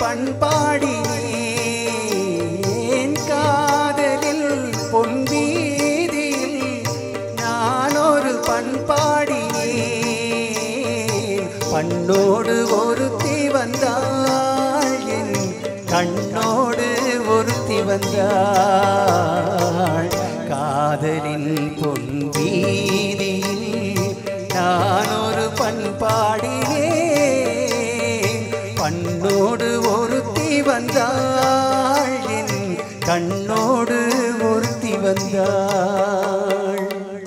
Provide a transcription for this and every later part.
பண்பாடினேன் காதலில் பொன்வீதியில் நான் ஒரு பண்பாடினேன் பண்ணோடு ஒருத்தி வந்தாள் என் கண்ணோடு ஒருத்தி வந்தாள் காதலின் பொன்வீதியில் நான் ஒரு பண்பாடினேன் பண்ணோடு ஒருத்தி வந்தாள் என் கண்ணோடு ஒருத்தி வந்தாள்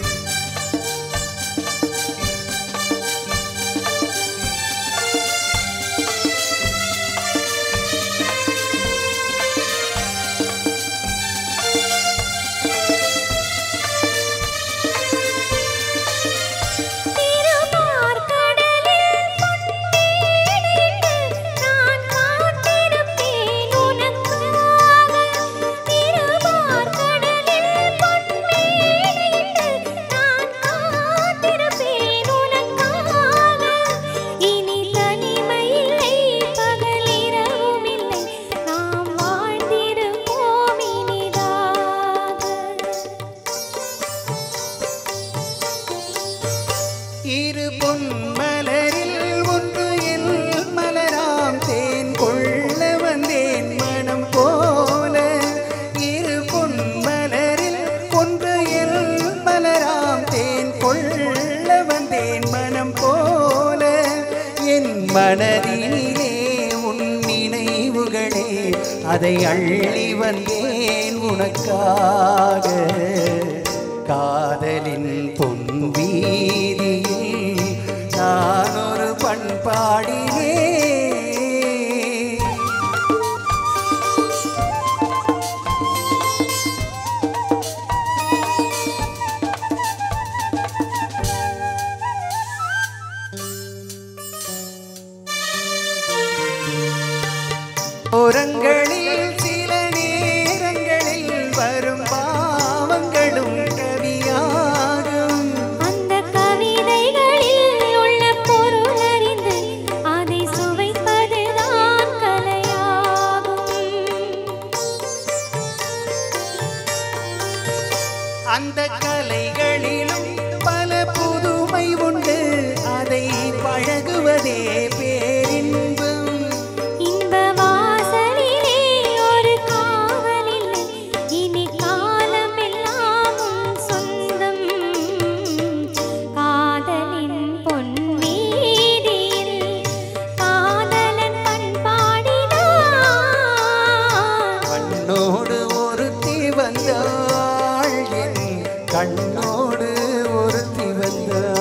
திருமார்கடலில் பொன்னேறிட்டு நான் காத்திருப்பேன் உனக்காக திருமார்கடலில் பொன்னேறிட்டு நான் காத்திருப்பேன் உனக்காக இனி தனிமையில்லை பகலிரவும் இல்லை நாம் வாழ்ந்திருப்போம் இனிதாக இரு பொன்மலரில் ஒன்று எல் மலராம் தேன் கொள்ள வந்தேன் மனம் போல இரு பொன்மலரில் ஒன்று எல் மலராம் தேன் கொள்ள வந்தேன் மனம் போல என் மனதினிலே உன் நினைவுகளே அதை அள்ளி வந்தேன் உனக்காக காதலின் பொன்வீதியில் நான் ஒரு பண்பாடினே ஓரங்களில் சில நேரங்களில் வரும் பாவங்களும் கவியாகும் அந்த கவிதைகளில் உள்ள பொருள் அறிந்து அதை சுவைப்பதுதான் கலையாகும் அந்த கலைகளிலும் பல புதுமை உண்டு அதை பழகுவதே பேரின்பம் இந்த வாசலிலே ஒரு காவலில்லை இனி காலமெல்லாம் உன் சொந்தம் காதலின் பொன்வீதியில் காதலன் பண்பாடினான் கண்ணோடு ஒருத்தி வந்தாள் என் கண்ணோடு ஒருத்தி வந்தாள்